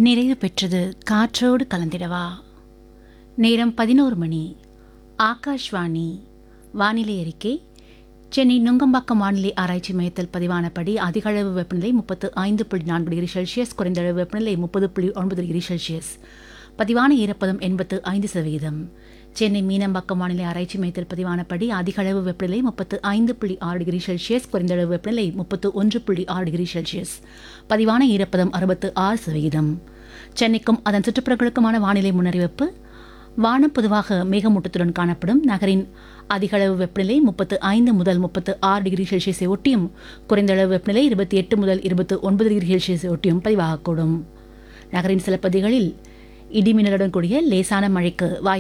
நிறைவு பெற்றது காற்றோடு கலந்திடவா நேரம் பதினோரு மணி ஆகாஷ்வாணி வானிலை அறிக்கை சென்னை நுங்கம்பாக்கம் வானிலை ஆராய்ச்சி மையத்தில் பதிவானபடி அதிகளவு வெப்பநிலை முப்பத்து ஐந்து புள்ளி நான்கு டிகிரி செல்சியஸ் குறைந்தளவு வெப்பநிலை முப்பது புள்ளி ஒன்பது டிகிரி செல்சியஸ் பதிவான ஈரப்பதம் எண்பத்து ஐந்து சதவீதம் சென்னை மீனம்பாக்கம் வானிலை ஆராய்ச்சி மையத்தில் பதிவானபடி அதிகளவு வெப்பநிலை முப்பத்து ஐந்து புள்ளி ஆறு டிகிரி செல்சியஸ் குறைந்தளவு வெப்பநிலை முப்பத்து ஒன்று புள்ளி ஆறு டிகிரி செல்சியஸ் பதிவான ஈரப்பதம் அறுபத்து ஆறு சதவீதம் சென்னைக்கும் அதன் சுற்றுப்புறங்களுக்குமான வானிலை முன்னறிவிப்பு வானம் பொதுவாக மேகமூட்டத்துடன் காணப்படும் நகரின் அதிகளவு வெப்பநிலை முப்பத்து ஐந்து முதல் முப்பத்து ஆறு டிகிரி செல்சியஸை ஒட்டியும் குறைந்தளவு வெப்பநிலை இருபத்தி எட்டு முதல் இருபத்து ஒன்பது டிகிரி செல்சியஸை ஒட்டியும் பதிவாகக்கூடும் நகரின் சில பகுதிகளில் இடிமின்னலுடன் கூடிய லேசான மழைக்கு வாய்ப்பு